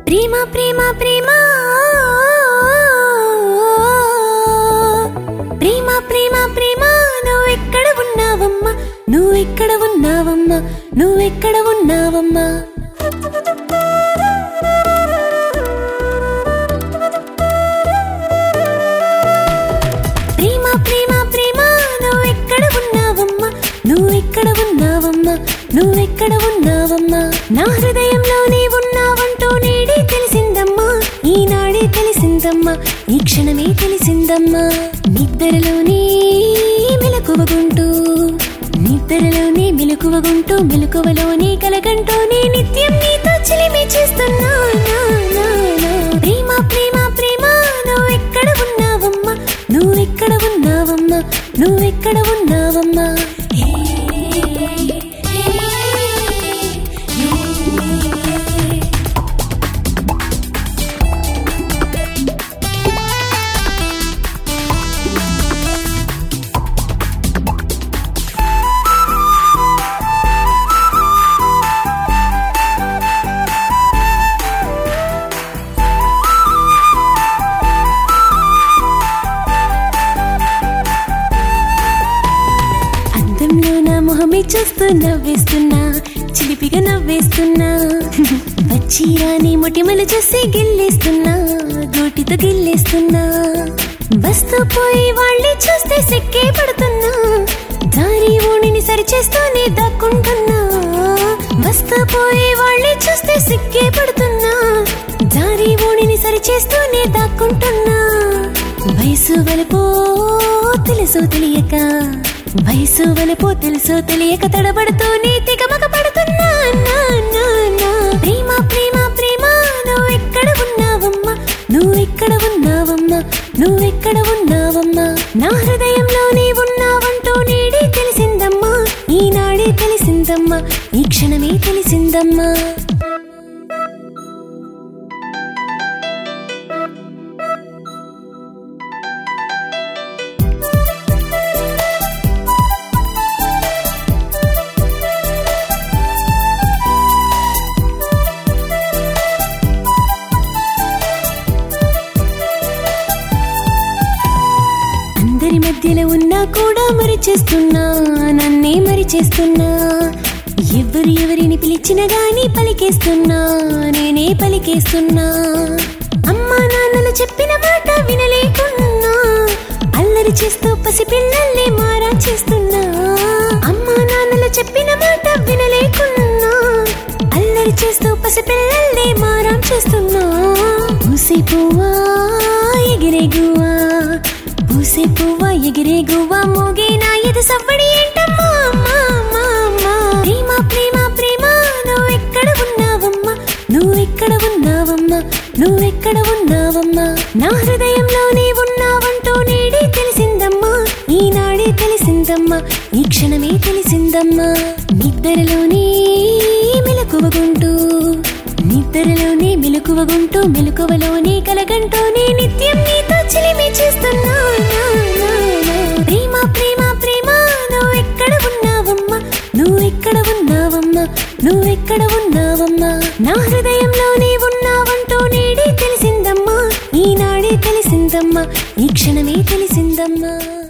ప్రేమ ప్రేమ ప్రేమ ప్రేమ ప్రేమ ప్రేమ నువ్వెక్కడ ఉన్నావమ్మా నువ్వెక్కడ ఉన్నావమ్మా నువ్వెక్కడ ఉన్నావమ్మా ప్రేమ ప్రేమ ప్రేమ నువ్వెక్కడ ఉన్నావమ్మా నువ్వెక్కడ ఉన్నావమ్మా నువ్వెక్కడ ఉన్నావమ్మా నా హృదయంలోనే ఉన్నావంటూ నేడే తెలిసిందమ్మా ఈనాడే తెలిసిందమ్మా ఈ క్షణమే తెలిసిందమ్మా నిద్రలోనే మెలకువగుంటూ నిద్రలోనే మెలకువగుంటూ మెలకువలోనే కలగంటూనే నిత్యం నీతో చిలిమి చేస్తున్నా నా, నా, నా. ప్రేమ ప్రేమ ప్రేమ నువ్వెక్కడ ఉన్నావమ్మా నువ్వెక్కడ ఉన్నావమ్మా నువ్వెక్కడ ఉన్నావమ్మా అందంలో నా మొహమే చూస్తూ నవ్వేస్తున్నా చిలిపిగా నవ్వేస్తున్నా వచ్చి రాని మొటిమలు చూసి గిల్లేస్తున్నా గోటితో గిల్లేస్తున్నా వస్తూ పోయి వాళ్ళే చూస్తే సెక్కే పడుతున్నా దారి ఓణిని సరిచేస్తూనే దాక్కుంటున్నా వస్తూ పోయి వాళ్ళే చూస్తే సిక్కే పడుతున్నా దారి ఓణిని సరిచేస్తూనే దాక్కుంటున్నా వయసు వలపో తెలుసో తెలియక వయసు వలపో తెలుసో తెలియక తడబడుతూనే తికమక పడుతున్నా నా, నా, నా. ప్రేమ ప్రేమ ప్రేమ నువ్వెక్కడ ఉన్నావమ్మా నువ్వెక్కడ ఉన్నావమ్మా నువ్వెక్కడ ఉన్నావమ్మా నా హృదయంలోనే ఉన్నావంటూ నేడే తెలిసిందమ్మా ఈనాడే తెలిసిందమ్మా ఈ క్షణమే తెలిసిందమ్మా అందరి మధ్యలో ఉన్నా కూడా మరి చేస్తున్నా నన్నే మరి చేస్తున్నా ఎవరు ఎవరిని పిలిచినా గాని పలికేస్తున్నా నేనే పలికేస్తున్నా అమ్మా నాన్నలు చెప్పిన మాట వినలేకున్నా అల్లరి చేస్తూ పసిపిల్లల్ని మారా చేస్తున్నా అమ్మా నాన్నలు చెప్పిన మాట వినలేకున్నా అల్లరి చేస్తూ పసిపిల్లల్ని మారం చేస్తున్నా పూసే పువ్వా ఎగిరే గువ్వా పూసే పువ్వా ఎగిరే గువ్వా మోగే నా ఎదు సవ్వడి ఏంటమ్మా అమ్మా, అమ్మా, అమ్మా. ప్రేమ ప్రేమ ప్రేమ నువ్వెక్కడ ఉన్నావమ్మా నువ్వెక్కడ ఉన్నావమ్మా నువ్వెక్కడ ఉన్నావమ్మా నా హృదయంలోనే ఉన్నావంటూ నేడే తెలిసిందమ్మా ఈనాడే తెలిసిందమ్మా ఈ క్షణమే తెలిసిందమ్మా నిద్రలోనే మెలకువగుంటూ నిద్రలోనే మెలకువగుంటూ మెలకువలోనే కలగంటూనే నిత్యం నీతో చిలిమి చేస్తున్నా నా, నా, నా. ప్రేమ ప్రేమ ప్రేమ నువ్వెక్కడ ఉన్నావమ్మా నువ్వెక్కడ ఉన్నావమ్మా నువ్వెక్కడ ఉన్నావమ్మా నా హృదయంలోనే ఉన్నావంటూ నేడే తెలిసిందమ్మా ఈనాడే తెలిసిందమ్మా ఈ క్షణమే తెలిసిందమ్మా